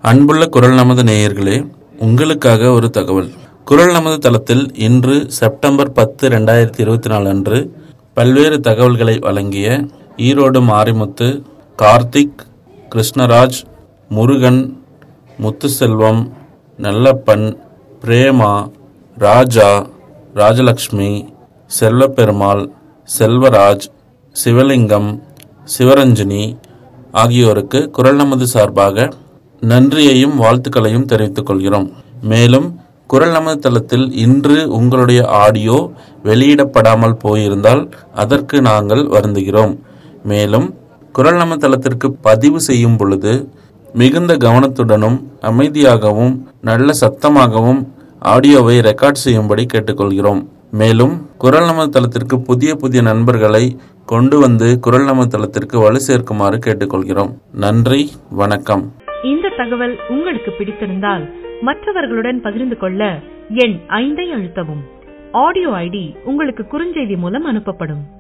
அன்புள்ள குரல் நமது நேயர்களே உங்களுக்காக ஒரு தகவல் குரல் நமது தளத்தில் இன்று செப்டம்பர் பத்து ரெண்டாயிரத்தி இருபத்தி நாலு அன்று பல்வேறு தகவல்களை வழங்கிய ஈரோடு மாரிமுத்து கார்த்திக் கிருஷ்ணராஜ் முருகன் முத்துசெல்வம் நல்லப்பன் பிரேமா ராஜா ராஜலக்ஷ்மி செல்வப்பெருமாள் செல்வராஜ் சிவலிங்கம் சிவரஞ்சினி ஆகியோருக்கு குரல் நமது சார்பாக நன்றியையும் வாழ்த்துக்களையும் தெரிவித்துக் கொள்கிறோம் மேலும் குரல் நமது தளத்தில் இன்று உங்களுடைய ஆடியோ வெளியிடப்படாமல் போயிருந்தால் அதற்கு நாங்கள் வருந்துகிறோம் மேலும் குரல் நமது தளத்திற்கு பதிவு செய்யும் பொழுது மிகுந்த கவனத்துடனும் அமைதியாகவும் நல்ல சத்தமாகவும் ஆடியோவை ரெக்கார்ட் செய்யும்படி கேட்டுக்கொள்கிறோம் மேலும் குரல் நமது தளத்திற்கு புதிய புதிய நண்பர்களை கொண்டு வந்து குரல் நமது தளத்திற்கு வலு சேர்க்குமாறு கேட்டுக்கொள்கிறோம் நன்றி வணக்கம் இந்த தகவல் உங்களுக்கு பிடித்திருந்தால் மற்றவர்களுடன் பகிர்ந்து கொள்ள எண் ஐந்தை அழுத்தவும் ஆடியோ ஐடி உங்களுக்கு குறுஞ்செய்தி மூலம் அனுப்பப்படும்